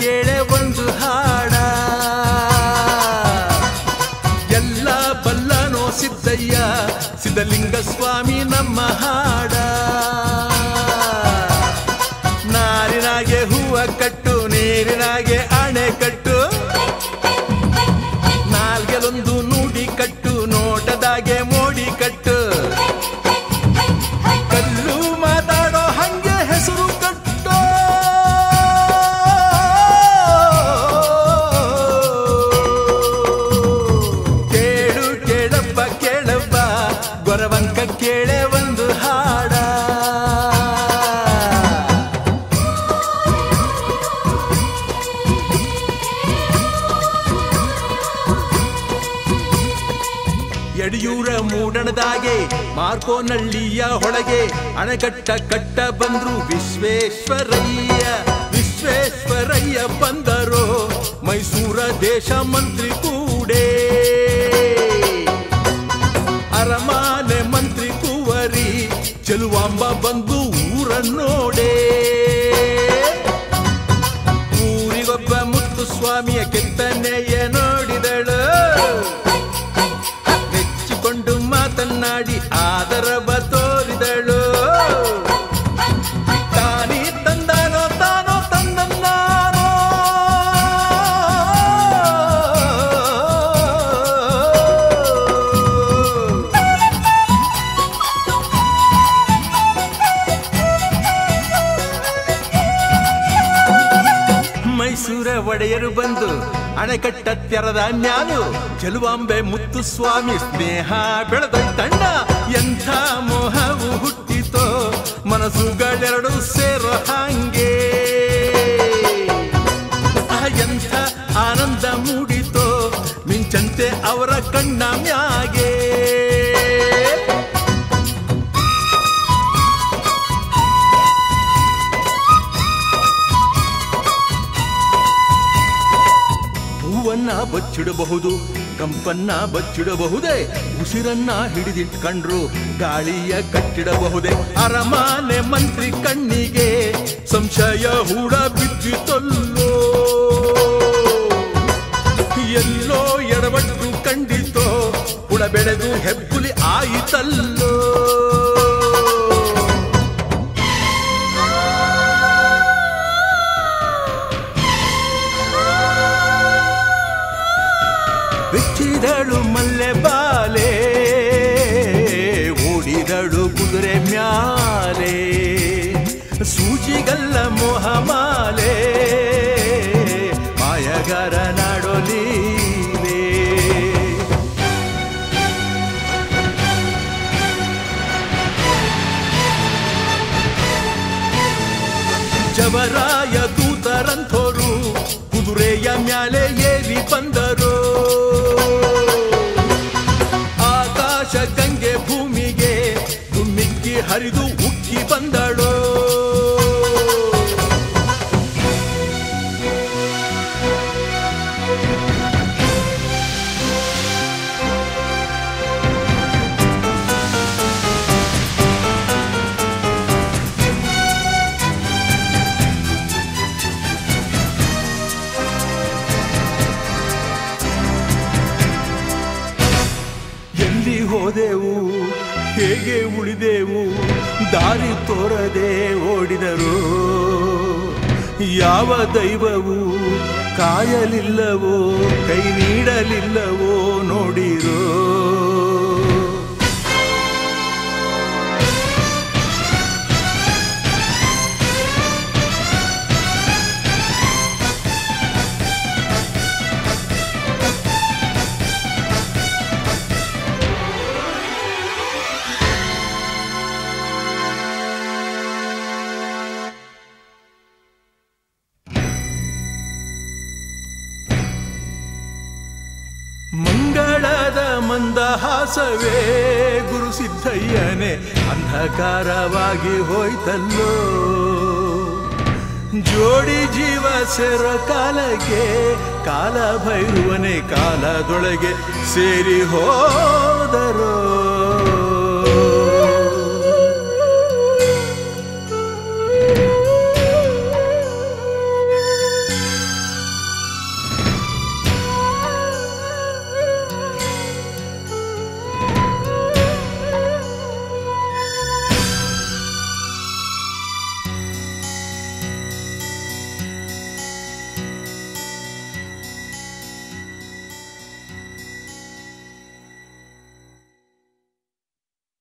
ಕೇಳೆ ಒಂದು ಹಾಡ ಎಲ್ಲ ಬಲ್ಲನೋ ಸಿದ್ದಯ್ಯ ಸಿದ್ಧಲಿಂಗ ಸ್ವಾಮಿ ನಮ್ಮ ಹಾಡ ನಾರಿನಾಗೆ ಹೂವ ಕಟ್ಟು ನೀರಿನಾಗೆ ಅಣೆ ಕಟ್ಟು ನಾಲ್ಗೆಲೊಂದು ನುಡಿ ಕಟ್ಟು ನೋಟದಾಗೆ ಮೋಡಿ ಕಟ್ಟು ಕಲ್ಲು ಮಾತಾಡೋ ಹಂಗೆ ಹೆಸರು ಕಟ್ಟೋ ಕೇಳು ಕೇಳಪ್ಪ ಕೇಳಪ್ಪ ಗೊರವಂಕ ಕೇಳೆ ಒಂದು ಹಾಡ ಯಡಿಯೂರ ಮೂಡಣದಾಗೆ ಮಾರ್ಕೋನಳ್ಳಿಯ ಹೊಳಗೆ ಅಣೆಕಟ್ಟ ಕಟ್ಟ ಬಂದ್ರು ವಿಶ್ವೇಶ್ವರಯ್ಯ ವಿಶ್ವೇಶ್ವರಯ್ಯ ಬಂದರು ಮೈಸೂರ ದೇಶ ಮಂತ್ರಿ ಕೂಡೇ ಅರಮಾನೆ ಮಂತ್ರಿ ಕುವರಿ ಚೆಲುವಾಂಬ ಬಂದು ಊರ ನೋಡೇ ಊರಿಗೊಬ್ಬ ಮುತ್ತು ಸ್ವಾಮಿಯ ಕೆತ್ತನೆಯ ನೋಡಿದಳು ಮೆಚ್ಚಿಕೊಂಡು ಮಾತನಾಡಿ ಆದರವ ತೋರಿದಳು ತಾನಿ ತಂದಾನೋ ತಾನೋ ತಂದನ್ನಾನೋ ಮೈಸೂರ ಒಡೆಯರು ಬಂದು ಅಣೆಕಟ್ಟ ತೆರದ ನ್ಯಾಲು ಚೆಲುವಾಂಬೆ ಮುತ್ತು ಸ್ವಾಮಿ ಸ್ನೇಹ ಬೆಳೆದೊಯ್ತಣ್ಣ ಎಂಥ ಮೋಹವು ಹುಟ್ಟಿತೋ ಮನಸ್ಸುಗಳೆರಡು ಸೇರೋ ಹಾಂಗೆ ಆ ಎಂಥ ಆನಂದ ಮೂಡಿತೋ ಮಿಂಚಂತೆ ಅವರ ಕಣ್ಣ ಮ್ಯಾಗೆ ಹೂವನ್ನ ಬಚ್ಚಿಡಬಹುದು ಕಂಪನ್ನ ಬಚ್ಚಿಡಬಹುದೇ ಉಸಿರನ್ನ ಹಿಡಿದಿಟ್ಕೊಂಡ್ರು ಗಾಳಿಯ ಕಟ್ಟಿಡಬಹುದೇ ಅರಮಾನೆ ಮಂತ್ರಿ ಕಣ್ಣಿಗೆ ಸಂಶಯ ಹೂಡ ಬಿದ್ದಿತಲ್ಲೋ ಎಲ್ಲೋ ಎಡವಟ್ಟು ಕಂಡಿತೋ ಹುಳ ಬೆಳೆದು ಹೆಬ್ಬುಲಿ ಆಯಿತಲ್ಲೋ ಬಿಚ್ಚಿದಳು ಮಲ್ಲೆ ಬಾಲೆ ಓಡಿದಳು ಕುದುರೆ ಮ್ಯಾಲೆ ಸೂಜಿಗಲ್ಲ ಮೋಹಮಾಲೆ ಮಾಯಗಾರ ನಾಡೋಲೀಲೆ ಜವರಾಯ ದೂತರಂಥೋರು ಕುದುರೆಯ ಮ್ಯಾಲೆ ಏರಿ ಬಂದರು ಆಕಾಶ ಗಂಗೆ ಭೂಮಿಗೆ ದುಮ್ಮಿಕ್ಕಿ ಹರಿದು ಉಕ್ಕಿ ಬಂದಳು ಎಲ್ಲಿ ಹೋದೆವು ಹೇಗೆ ಉಳಿದೆವು ದಾರಿ ತೋರದೆ ಓಡಿದರು ಯಾವ ದೈವವು ಕಾಯಲಿಲ್ಲವೋ ಕೈ ನೀಡಲಿಲ್ಲವೋ ನೋಡಿರೋ ಮಂಗಳದ ಮಂದಹಾಸವೇ ಗುರು ಸಿದ್ದಯ್ಯನೇ ಅಂಧಕಾರವಾಗಿ ಹೋಯ್ತಲ್ಲೋ ಜೋಡಿ ಜೀವ ಸೇರ ಕಾಲಕ್ಕೆ ಕಾಲ ಭೈರುವನೇ ಕಾಲದೊಳಗೆ ಸೇರಿ ಹೋದರೋ